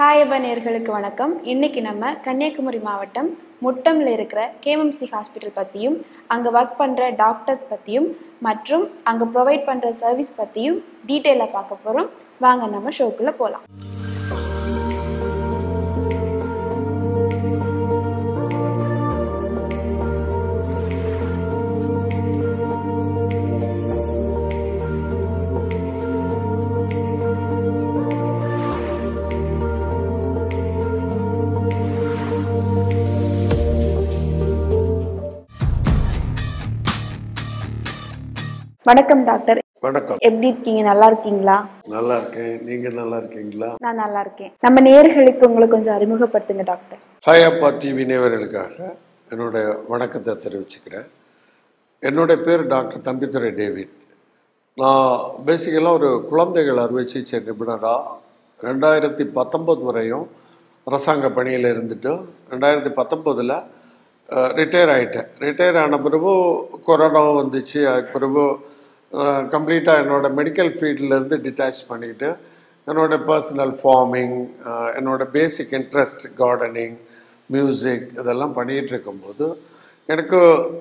hi அபா நேர்களுக்கு வணக்கம் இன்னைக்கு நம்ம கன்னியாகுமரி மாவட்டம் முட்டம்ல இருக்கிற கேஎம்சி ஹாஸ்பிட்டல் பற்றியும் அங்கே ஒர்க் பண்ணுற டாக்டர்ஸ் பற்றியும் மற்றும் அங்கே ப்ரொவைட் பண்ணுற சர்வீஸ் பற்றியும் டீட்டெயிலாக பார்க்க போகிறோம் வாங்க நம்ம ஷோக்குள்ளே போகலாம் வணக்கம் டாக்டர் வணக்கம் எப்படி இருக்கீங்க நல்லா இருக்கீங்களா நல்லா இருக்கேன் நீங்க நல்லா இருக்கீங்களா நான் நல்லா இருக்கேன் நம்ம நேர்களுக்கு உங்களை கொஞ்சம் அறிமுகப்படுத்துங்க டாக்டர் ஹாய் அப்பா டிவி நேவர்களுக்காக என்னுடைய வணக்கத்தை தெரிவிச்சுக்கிறேன் என்னுடைய பேர் டாக்டர் தம்பித்துறை டேவிட் நான் பேசிக்கலாக ஒரு குழந்தைகள் அறுவை சிகிச்சை நிபுணராக ரெண்டாயிரத்தி பத்தொம்போது வரையும் அரசாங்க பணியில் இருந்துட்டு ரெண்டாயிரத்தி பத்தொம்போதில் ரிட்டையர் ஆகிட்டேன் ரிட்டையர் ஆன பிறகு கொரோனா வந்துச்சு அதுக்கு பிறகு கம்ப்ளீட்டாக என்னோட மெடிக்கல் ஃபீல்ட்லேருந்து டிட்டாச் பண்ணிக்கிட்டு என்னோட பர்சனல் ஃபார்மிங் என்னோட பேசிக் இன்ட்ரெஸ்ட் கார்டனிங் மியூசிக் இதெல்லாம் பண்ணிகிட்டு இருக்கும்போது எனக்கு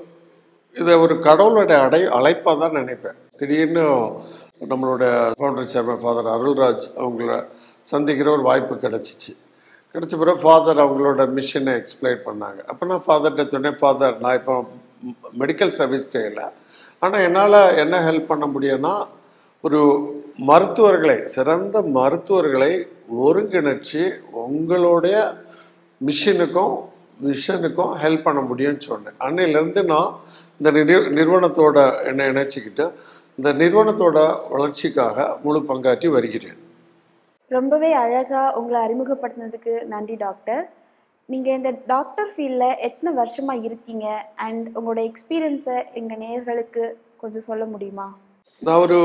இதை ஒரு கடவுளோட அடை அழைப்பாக தான் நினைப்பேன் திடீர்னு நம்மளோட ஃபவுண்டர் சேர்மன் ஃபாதர் அருள்ராஜ் அவங்கள சந்திக்கிற ஒரு வாய்ப்பு கிடச்சிச்சு கிடச்ச பிறகு ஃபாதர் அவங்களோட மிஷனை எக்ஸ்பிளைன் பண்ணாங்க அப்போ நான் ஃபாதர்கிட்ட சொன்னேன் ஃபாதர் நான் இப்போ மெடிக்கல் சர்வீஸ் செய்யலை ஆனால் என்னால் என்ன ஹெல்ப் பண்ண முடியும்னா ஒரு மருத்துவர்களை சிறந்த மருத்துவர்களை ஒருங்கிணைச்சு உங்களுடைய மிஷினுக்கும் விஷனுக்கும் ஹெல்ப் பண்ண முடியும்னு சொன்னேன் அன்னையிலேருந்து நான் இந்த நிறு நிறுவனத்தோட என்னை இணைச்சிக்கிட்டு இந்த நிறுவனத்தோட வளர்ச்சிக்காக முழு பங்காற்றி வருகிறேன் ரொம்பவே அழகாக உங்களை அறிமுகப்படுத்தினதுக்கு நன்றி டாக்டர் நீங்கள் இந்த டாக்டர் ஃபீல்டில் எத்தனை வருஷமாக இருக்கீங்க அண்ட் உங்களோட எக்ஸ்பீரியன்ஸை எங்கள் நேயர்களுக்கு கொஞ்சம் சொல்ல முடியுமா நான் ஒரு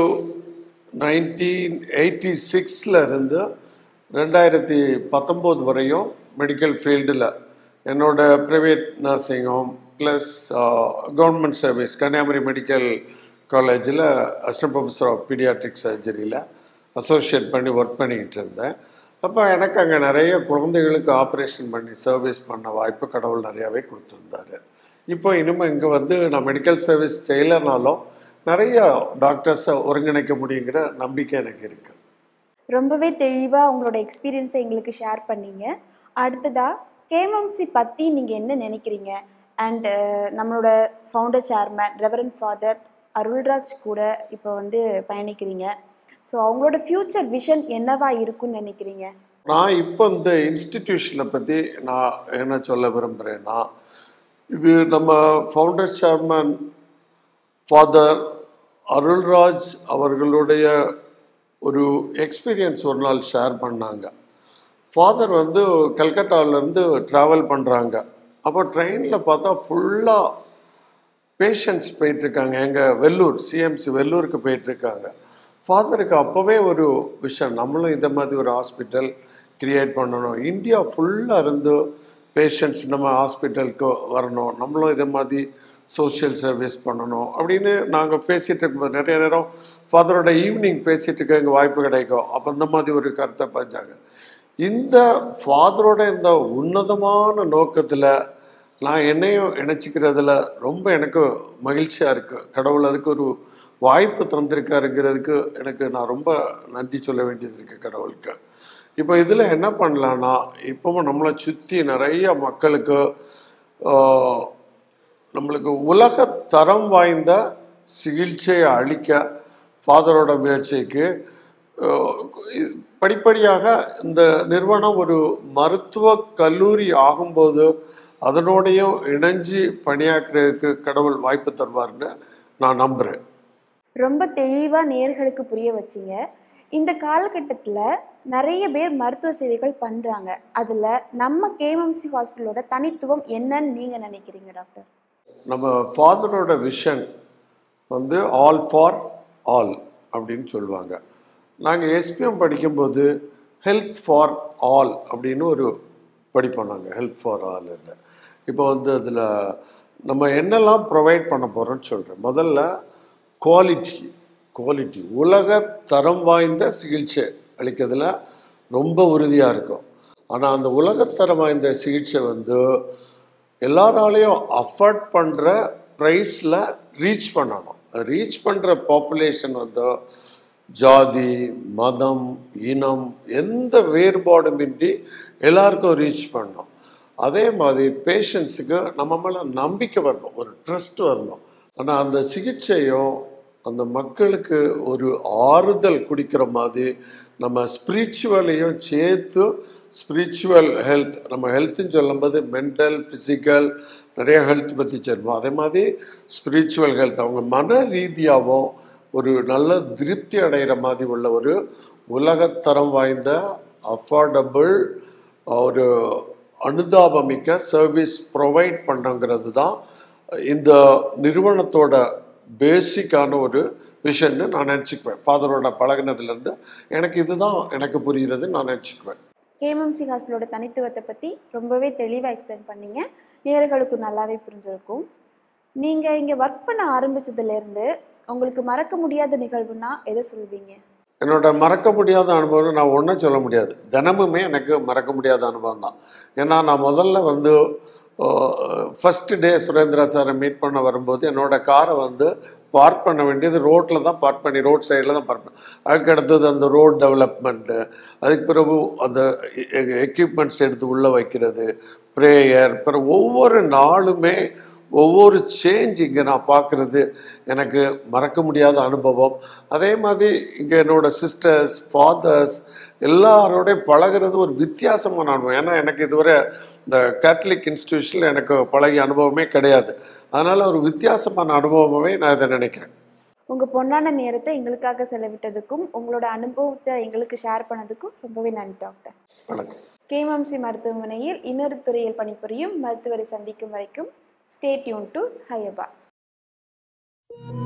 நைன்டீன் எயிட்டி சிக்ஸில் இருந்து ரெண்டாயிரத்தி பத்தொம்போது வரையும் மெடிக்கல் ஃபீல்டில் என்னோட private nursing home plus government service Kanyakumari medical காலேஜில் அசிஸ்டன்ட் ப்ரொஃபஸர் ஆஃப் பீடியாட்ரிக் சர்ஜரியில் அசோசியேட் பண்ணி ஒர்க் பண்ணிக்கிட்டு இருந்தேன் அப்போ எனக்கு அங்கே நிறைய குழந்தைகளுக்கு ஆப்ரேஷன் பண்ணி சர்வீஸ் பண்ண வாய்ப்பு கடவுள் நிறையாவே கொடுத்துருந்தாரு இப்போ இனிமேல் இங்கே வந்து நான் மெடிக்கல் சர்வீஸ் செய்யலைனாலும் நிறைய டாக்டர்ஸை ஒருங்கிணைக்க முடியுங்கிற நம்பிக்கை எனக்கு இருக்குது ரொம்பவே தெளிவாக உங்களோட எக்ஸ்பீரியன்ஸை எங்களுக்கு ஷேர் பண்ணீங்க அடுத்ததாக கேஎம்எம்சி பற்றி நீங்கள் என்ன நினைக்கிறீங்க அண்டு நம்மளோட founder chairman reverend father Arulraj கூட இப்போ வந்து பயணிக்கிறீங்க ஸோ அவங்களோட ஃப்யூச்சர் விஷன் என்னவா இருக்கும்னு நினைக்கிறீங்க நான் இப்போ இந்த இன்ஸ்டிடியூஷனை பற்றி நான் என்ன சொல்ல விரும்புகிறேன்னா இது நம்ம ஃபவுண்டர் சேர்மன் ஃபாதர் அருள்ராஜ் அவர்களுடைய ஒரு எக்ஸ்பீரியன்ஸ் ஒரு நாள் ஷேர் பண்ணாங்க ஃபாதர் வந்து கல்கட்டாவிலேருந்து ட்ராவல் பண்ணுறாங்க அப்போ ட்ரெயினில் பார்த்தா ஃபுல்லாக பேஷண்ட்ஸ் போயிட்டுருக்காங்க எங்கள் வெள்ளூர் சிஎம்சி வெள்ளூருக்கு போயிட்டுருக்காங்க ஃபாதருக்கு அப்போவே ஒரு விஷயம் நம்மளும் இந்த மாதிரி ஒரு ஹாஸ்பிட்டல் கிரியேட் பண்ணணும் இந்தியா ஃபுல்லாக இருந்து பேஷண்ட்ஸ் நம்ம ஹாஸ்பிட்டலுக்கு வரணும் நம்மளும் இதை மாதிரி சோஷியல் சர்வீஸ் பண்ணணும் அப்படின்னு நாங்கள் பேசிகிட்டு இருக்கும்போது நிறைய நேரம் ஃபாதரோட ஈவினிங் பேசிகிட்டு இருக்க எங்கள் வாய்ப்பு கிடைக்கும் அப்போ இந்த மாதிரி ஒரு கருத்தை பதிஞ்சாங்க இந்த ஃபாதரோட இந்த உன்னதமான நோக்கத்தில் நான் என்னையும் இணைச்சிக்கிறதுல ரொம்ப எனக்கு மகிழ்ச்சியாக இருக்குது கடவுள் அதுக்கு ஒரு வாய்ப்பு தந்திருக்காருங்கிறதுக்கு எனக்கு நான் ரொம்ப நன்றி சொல்ல வேண்டியது இருக்குது கடவுளுக்கு இப்போ இதில் என்ன பண்ணலான்னா இப்போவும் நம்மளை சுற்றி நிறைய மக்களுக்கு நம்மளுக்கு உலக தரம் வாய்ந்த சிகிச்சையை அளிக்க ஃபாதரோட முயற்சிக்கு படிப்படியாக இந்த நிறுவனம் ஒரு மருத்துவ கல்லூரி ஆகும்போது அதனோடையும் இணைஞ்சு பணியாற்றுறதுக்கு கடவுள் வாய்ப்பு தருவார்னு நான் நம்புகிறேன் ரொம்ப தெளிவாக நேர்களுக்கு புரிய வச்சிங்க இந்த காலகட்டத்தில் நிறைய பேர் மருத்துவ சேவைகள் பண்ணுறாங்க அதில் நம்ம கேஎம்சி ஹாஸ்பிட்டலோட தனித்துவம் என்னன்னு நீங்கள் நினைக்கிறீங்க டாக்டர் நம்ம ஃபாதரோட விஷன் வந்து ஆல் ஃபார் ஆல் அப்படின்னு சொல்லுவாங்க நாங்கள் எஸ்பிஎம் படிக்கும்போது ஹெல்த் ஃபார் ஆல் அப்படின்னு ஒரு படிப்போம் நாங்கள் ஹெல்த் ஃபார் ஆல் இப்போ வந்து அதில் நம்ம என்னெல்லாம் ப்ரொவைட் பண்ண போகிறோம்னு சொல்கிறேன் முதல்ல குவாலிட்டி குவாலிட்டி உலக தரம் வாய்ந்த சிகிச்சை அளிக்கிறதுல ரொம்ப உறுதியாக இருக்கும் ஆனால் அந்த உலகத்தரம் வாய்ந்த சிகிச்சை வந்து எல்லாராலையும் அஃபோர்ட் பண்ணுற ப்ரைஸில் ரீச் பண்ணணும் ரீச் பண்ணுற பாப்புலேஷன் வந்து ஜாதி மதம் இனம் எந்த வேறுபாடுமின்றி எல்லாருக்கும் ரீச் பண்ணணும் அதே மாதிரி பேஷண்ட்ஸுக்கு நம்ம மேலே நம்பிக்கை வரணும் ஒரு ட்ரஸ்ட் வரணும் ஆனால் அந்த சிகிச்சையும் அந்த மக்களுக்கு ஒரு ஆறுதல் குடிக்கிற மாதிரி நம்ம ஸ்பிரிச்சுவலையும் சேர்த்து ஸ்பிரிச்சுவல் ஹெல்த் நம்ம ஹெல்த்துன்னு சொல்லும்போது மென்டல் ஃபிசிக்கல் நிறைய ஹெல்த் பற்றி சொல்லுவோம் அதே மாதிரி ஸ்பிரிச்சுவல் ஹெல்த் அவங்க மன ரீதியாகவும் ஒரு நல்ல திருப்தி அடைகிற மாதிரி உள்ள ஒரு உலகத்தரம் வாய்ந்த அஃபோர்டபுள் ஒரு அனுதாபமிக்க சர்வீஸ் ப்ரொவைட் பண்ணுங்கிறது தான் இந்த நிறுவனத்தோட பேசிக்கான ஒரு விஷயம்னு நான் நினச்சிக்குவேன் ஃபாதரோட பழகினதுலேருந்து எனக்கு இதுதான் எனக்கு புரிகிறது நான் நினச்சிக்குவேன் கேஎம்எம்சி ஹாஸ்பிட்டலோட தனித்துவத்தை பற்றி ரொம்பவே தெளிவாக எக்ஸ்பிளைன் பண்ணீங்க நேயர்களுக்கு நல்லாவே புரிஞ்சிருக்கும் நீங்கள் இங்கே ஒர்க் பண்ண ஆரம்பிச்சதுலேருந்து உங்களுக்கு மறக்க முடியாத நிகழ்வுனா எதை சொல்வீங்க என்னோட மறக்க முடியாத அனுபவம் நான் ஒன்றும் சொல்ல முடியாது தினமுமே எனக்கு மறக்க முடியாத அனுபவம் தான் ஏன்னா நான் முதல்ல வந்து ஃபஸ்ட் டே சுரேந்திரா சாரை மீட் பண்ண வரும்போது என்னோட காரை வந்து பார்க் பண்ண வேண்டியது ரோட்டில் தான் பார்க் பண்ணி ரோட் சைடில் தான் பார்க் பண்ண அதுக்கு அடுத்தது அந்த ரோட் டெவலப்மெண்ட்டு அதுக்கு பிறகு அந்த எக்யூப்மெண்ட்ஸ் எடுத்து உள்ளே வைக்கிறது ப்ரேயர் பிறகு ஒவ்வொரு நாளுமே ஒவ்வொரு சேஞ்ச் இங்கே நான் பார்க்குறது எனக்கு மறக்க முடியாத அனுபவம் அதே மாதிரி இங்கே என்னோட சிஸ்டர்ஸ் ஃபாதர்ஸ் எல்லாரோடையும் பழகிறது ஒரு வித்தியாசமான அனுபவம் ஏன்னா எனக்கு இதுவரை இந்த கேத்தலிக் இன்ஸ்டியூஷனில் எனக்கு பழகிய அனுபவமே கிடையாது அதனால் ஒரு வித்தியாசமான அனுபவமாகவே நான் இதை நினைக்கிறேன் உங்கள் பொன்னான நேரத்தை எங்களுக்காக செலவிட்டதுக்கும் உங்களோட அனுபவத்தை எங்களுக்கு ஷேர் பண்ணதுக்கும் ரொம்பவே நன்றி டாக்டர் வணக்கம் கேஎம்எம்சி மருத்துவமனையில் இன்னொரு துறையில் பணிபுரியும் மருத்துவரை சந்திக்கும் வரைக்கும் ஸ்டே டியூன் டு ஹையபா